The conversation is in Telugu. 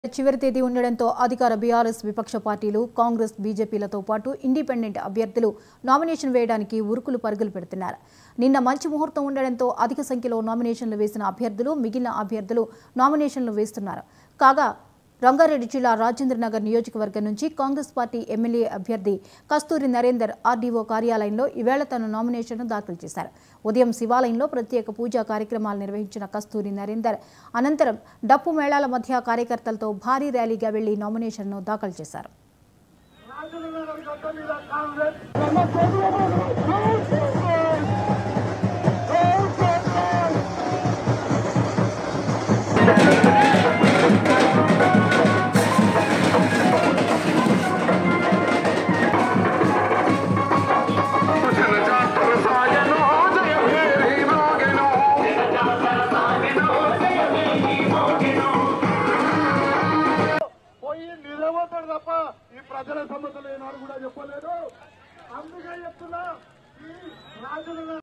చివరి తేదీ ఉండడంతో అధికార బీఆర్ఎస్ విపక్ష పార్టీలు కాంగ్రెస్ బీజేపీలతో పాటు ఇండిపెండెంట్ అభ్యర్థులు నామినేషన్ వేయడానికి ఉరుకులు పరుగులు పెడుతున్నారు నిన్న మంచి ముహూర్తం ఉండడంతో అధిక సంఖ్యలో నామినేషన్లు వేసిన అభ్యర్థులు మిగిలిన అభ్యర్థులు నామినేషన్లు వేస్తున్నారు కాగా రంగారెడ్డి జిల్లా రాజేంద్రనగర్ నియోజకవర్గం నుంచి కాంగ్రెస్ పార్టీ ఎమ్మెల్యే అభ్యర్థి కస్తూరి నరేందర్ ఆర్డీఓ కార్యాలయంలో ఈవేళ తన నామినేషన్ను దాఖలు చేశారు ఉదయం శివాలయంలో ప్రత్యేక పూజా కార్యక్రమాలు నిర్వహించిన కస్తూరి నరేందర్ అనంతరం డప్పు మేళాల మధ్య కార్యకర్తలతో భారీ ర్యాలీగా వెళ్లి నామినేషన్ను దాఖలు చేశారు పోయి నిలబడతాడు తప్ప ఈ ప్రజల సమస్యలు ఏనాడు కూడా చెప్పలేదు అందుకే చెప్తున్నా ఈ రాజుల